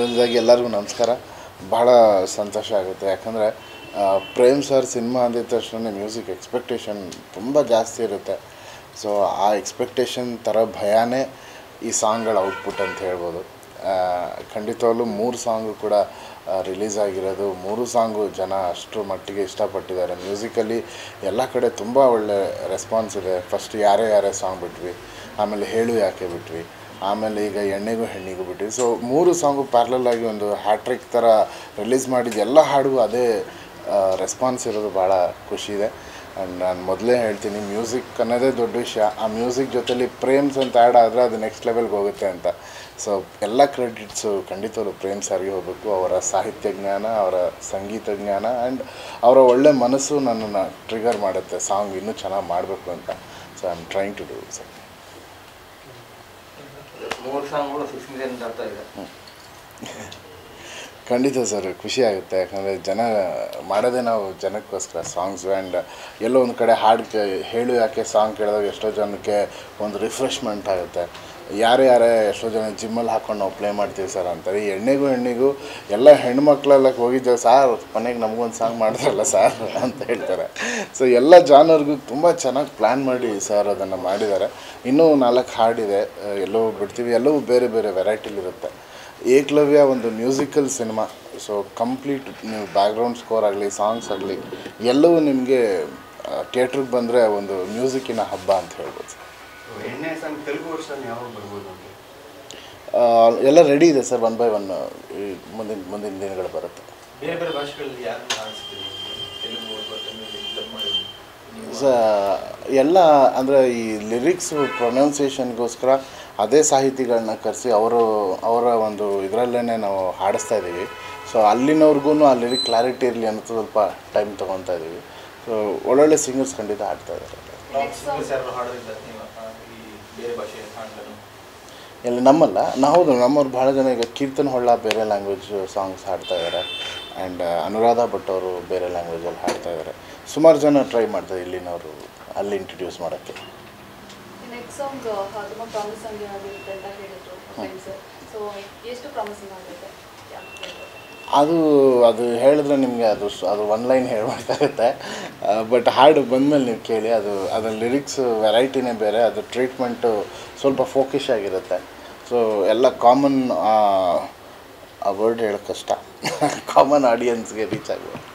ಮೊದಲದಾಗಿ ಎಲ್ಲರಿಗೂ ನಮಸ್ಕಾರ ಭಾಳ ಸಂತೋಷ ಆಗುತ್ತೆ ಯಾಕಂದರೆ ಪ್ರೇಮ್ ಸರ್ ಸಿನಿಮಾ ಅಂದಿದ ತಕ್ಷಣ ಮ್ಯೂಸಿಕ್ ಎಕ್ಸ್ಪೆಕ್ಟೇಷನ್ ತುಂಬ ಜಾಸ್ತಿ ಇರುತ್ತೆ ಸೊ ಆ ಎಕ್ಸ್ಪೆಕ್ಟೇಷನ್ ಥರ ಭಯನೇ ಈ ಸಾಂಗ್ಗಳ ಔಟ್ಪುಟ್ ಅಂತ ಹೇಳ್ಬೋದು ಆ, ಖಂಡಿತವಾಗ್ಲೂ ಮೂರು ಸಾಂಗು ಕೂಡ ರಿಲೀಸ್ ಆಗಿರೋದು ಮೂರು ಸಾಂಗು ಜನ ಅಷ್ಟರ ಮಟ್ಟಿಗೆ ಇಷ್ಟಪಟ್ಟಿದ್ದಾರೆ ಮ್ಯೂಸಿಕಲ್ಲಿ ಎಲ್ಲ ಕಡೆ ತುಂಬ ಒಳ್ಳೆ ರೆಸ್ಪಾನ್ಸ್ ಇದೆ ಫಸ್ಟ್ ಯಾರೇ ಯಾರೇ ಸಾಂಗ್ ಬಿಟ್ವಿ ಆಮೇಲೆ ಹೇಳು ಯಾಕೆ ಬಿಟ್ವಿ ಆಮೇಲೆ ಈಗ ಎಣ್ಣೆಗೂ ಹೆಣ್ಣಿಗೂ ಬಿಟ್ವಿ ಸೊ ಮೂರು ಸಾಂಗು ಪ್ಯಾರಲಲ್ ಆಗಿ ಒಂದು ಹ್ಯಾಟ್ರಿಕ್ ಥರ ರಿಲೀಸ್ ಮಾಡಿದ ಎಲ್ಲ ಹಾಡಿಗೂ ಅದೇ ರೆಸ್ಪಾನ್ಸ್ ಇರೋದು ಭಾಳ ಖುಷಿ ಇದೆ ಆ್ಯಂಡ್ ನಾನು ಮೊದಲೇ ಹೇಳ್ತೀನಿ ಮ್ಯೂಸಿಕ್ ಅನ್ನೋದೇ ದೊಡ್ಡ ವಿಷಯ ಆ ಮ್ಯೂಸಿಕ್ ಜೊತೆಲಿ ಪ್ರೇಮ್ಸ್ ಅಂತ ಆ್ಯಡ್ ಆದರೆ ಅದು ನೆಕ್ಸ್ಟ್ ಲೆವೆಲ್ಗೆ ಹೋಗುತ್ತೆ ಅಂತ ಸೊ ಎಲ್ಲ ಕ್ರೆಡಿಟ್ಸು ಖಂಡಿತವಾಗ್ಲೂ ಪ್ರೇಮ್ ಸರ್ಗೆ ಹೋಗಬೇಕು ಅವರ ಸಾಹಿತ್ಯ ಜ್ಞಾನ ಅವರ ಸಂಗೀತ ಜ್ಞಾನ ಆ್ಯಂಡ್ ಅವರ ಒಳ್ಳೆ ಮನಸ್ಸು ನನ್ನನ್ನು ಟ್ರಿಗರ್ ಮಾಡುತ್ತೆ ಸಾಂಗ್ ಇನ್ನೂ ಚೆನ್ನಾಗಿ ಮಾಡಬೇಕು ಅಂತ so I am trying to do sir ಮೂರು ಸಾಂಗ್ಗಳು ಸಿಕ್ಸ್ ಮಿಲಿಯನ್ ದಾಟ್ತಾ ಇದೆ ಖಂಡಿತ ಸರ್ ಖುಷಿ ಆಗುತ್ತೆ ಯಾಕಂದರೆ ಜನ ಮಾಡೋದೇ ನಾವು ಜನಕ್ಕೋಸ್ಕರ ಸಾಂಗ್ಸು ಆ್ಯಂಡ್ ಎಲ್ಲೋ ಒಂದು ಕಡೆ ಹಾಡು ಕೇ- ಹೇಳು ಯಾಕೆ ಸಾಂಗ್ ಕೇಳಿದಾಗ ಎಷ್ಟೋ ಜನಕ್ಕೆ ಒಂದು ರಿಫ್ರೆಶ್ಮೆಂಟ್ ಆಗುತ್ತೆ ಯಾರೇ ಯಾರೇ ಎಷ್ಟೋ ಜನ ಜಿಮ್ಮಲ್ಲಿ ಹಾಕೊಂಡು ನಾವು ಪ್ಲೇ ಮಾಡ್ತೀವಿ ಸರ್ ಅಂತಾರೆ ಈ ಎಣ್ಣೆಗೂ ಹೆಣ್ಣಿಗೂ ಎಲ್ಲ ಹೆಣ್ಮಕ್ಳೆಲ್ಲ ಹೋಗಿದ್ದೇವೆ ಸಾರ್ ಮನೆಗೆ ನಮಗೊಂದು ಸಾಂಗ್ ಮಾಡಿದ್ರಲ್ಲ ಸರ್ ಅಂತ ಹೇಳ್ತಾರೆ ಸೊ ಎಲ್ಲ ಜಾನರ್ಗೂ ತುಂಬ ಚೆನ್ನಾಗಿ ಪ್ಲ್ಯಾನ್ ಮಾಡಿ ಸರ್ ಅದನ್ನು ಮಾಡಿದ್ದಾರೆ ಇನ್ನೂ ನಾಲ್ಕು ಹಾಡಿದೆ ಆ, ಎಲ್ಲವೂ ಬಿಡ್ತೀವಿ ಎಲ್ಲವೂ ಬೇರೆ ಬೇರೆ ವೆರೈಟಿಲಿರುತ್ತೆ ಏಕಲವ್ಯ ಒಂದು ಮ್ಯೂಸಿಕಲ್ ಸಿನಿಮಾ ಸೊ ಕಂಪ್ಲೀಟ್ ನೀವು ಬ್ಯಾಕ್ಗ್ರೌಂಡ್ ಸ್ಕೋರ್ ಆಗಲಿ ಸಾಂಗ್ಸ್ ಆಗಲಿ ಎಲ್ಲವೂ ನಿಮಗೆ ಥಿಯೇಟ್ರಿಗೆ ಬಂದರೆ ಒಂದು ಮ್ಯೂಸಿಕ್ಕಿನ ಹಬ್ಬ ಅಂತ ಹೇಳ್ಬೋದು ಸರ್ ಎಣ್ಣೆ ಸಾಂಗ್ ತೆಲುಗು ವರ್ಷನ್ ಯಾವಾಗ ಬರ್ಬೋದು ಅಂತ ಆ, ಎಲ್ಲ ರೆಡಿ ಇದೆ ಸರ್ ಒನ್ ಬೈ ಒನ್ ಮುಂದಿನ ಮುಂದಿನ ದಿನಗಳು ಬರುತ್ತೆ ಬೇರೆ ಬೇರೆ ಭಾಷೆಗಳಲ್ಲಿ ಯಾರನ್ನ ಆಡಿಸ್ತೀರಿ ತೆಲುಗು ಅಥವಾ ತಮಿಳು ಡಬ್ ಮಾಡಿ ನೀವು ಸ ಎಲ್ಲ ಅಂದರೆ ಈ ಲಿರಿಕ್ಸ್ ಪ್ರೊನೌನ್ಸಿಯೇಷನ್ಗೋಸ್ಕರ ಅದೇ ಸಾಹಿತಿಗಳನ್ನ ಕರೆಸಿ ಅವರು ಅವರ ಒಂದು ಇದರಲ್ಲೇ ನಾವು ಹಾಡಿಸ್ತಾ ಇದ್ದೀವಿ ಸೊ ಅಲ್ಲಿನವ್ರಿಗೂ ಆ ಲಿರಿಕ್ ಕ್ಲಾರಿಟಿ ಇರಲಿ ಅಂತ ಸ್ವಲ್ಪ ಟೈಮ್ ತೊಗೊತಾ ಇದ್ದೀವಿ ಸೊ ಒಳ್ಳೊಳ್ಳೆ ಸಿಂಗರ್ಸ್ ಖಂಡಿತ ಹಾಡ್ತಾ ಇದ್ದಾರೆ ಸಿಂಗರ್ಸ್ ಯಾರು ಹಾಡೋದಿಲ್ಲ ನೀವು ಆ, ಈ ಬೇರೆ ಭಾಷೆ ಹಾಡನ್ನು ಇಲ್ಲಿ ನಮ್ಮಲ್ಲ ನಾವು ಹೌದು ನಮ್ಮವ್ರು ಭಾಳ ಜನ ಈಗ ಕೀರ್ತನ್ ಹೊಳ್ಳ ಬೇರೆ ಲ್ಯಾಂಗ್ವೇಜ್ ಸಾಂಗ್ಸ್ ಹಾಡ್ತಾ ಇದ್ದಾರೆ ಆ್ಯಂಡ್ ಅನುರಾಧ ಭಟ್ ಅವರು ಬೇರೆ ಲ್ಯಾಂಗ್ವೇಜಲ್ಲಿ ಹಾಡ್ತಾ ಇದ್ದಾರೆ ಸುಮಾರು ಜನ ಟ್ರೈ ಮಾಡ್ತಾರೆ ಇಲ್ಲಿನವರು ಅಲ್ಲಿ ಇಂಟ್ರಡ್ಯೂಸ್ ಮಾಡೋಕ್ಕೆ ನೆಕ್ಸ್ಟ್ ಸಾಂಗ್ ತುಂಬ ಪ್ರಾಮಿಸಿಂಗ್ ಆಗಿರುತ್ತೆ ಅಂತ ಹೇಳಿದ್ರು ಫ್ರೆಂಡ್ಸ್ ಸೊ ಎಷ್ಟು ಪ್ರಾಮಿಸಿಂಗ್ ಆಗುತ್ತೆ ಯಾಕೆ ಅದು ಅದು ಹೇಳಿದ್ರೆ ನಿಮಗೆ ಅದು ಸ್- ಅದು ಒನ್ ಲೈನ್ ಹೇಳ್ಬೇಕಾಗುತ್ತೆ ಬಟ್ ಹಾಡು ಬಂದಮೇಲೆ ನೀವು ಕೇಳಿ ಅದು ಅದರ ಲಿರಿಕ್ಸ್ ವೆರೈಟಿನೇ ಬೇರೆ ಅದು ಟ್ರೀಟ್ಮೆಂಟು ಸ್ವಲ್ಪ ಫೋಕಿಶ್ ಆಗಿರುತ್ತೆ ಸೊ ಎಲ್ಲ ಕಾಮನ್ ಆ ವರ್ಡ್ ಹೇಳೋಕ್ಕೆ ಕಷ್ಟ ಕಾಮನ್ ಆಡಿಯನ್ಸ್ಗೆ ರೀಚ್ ಆಗುತ್ತೆ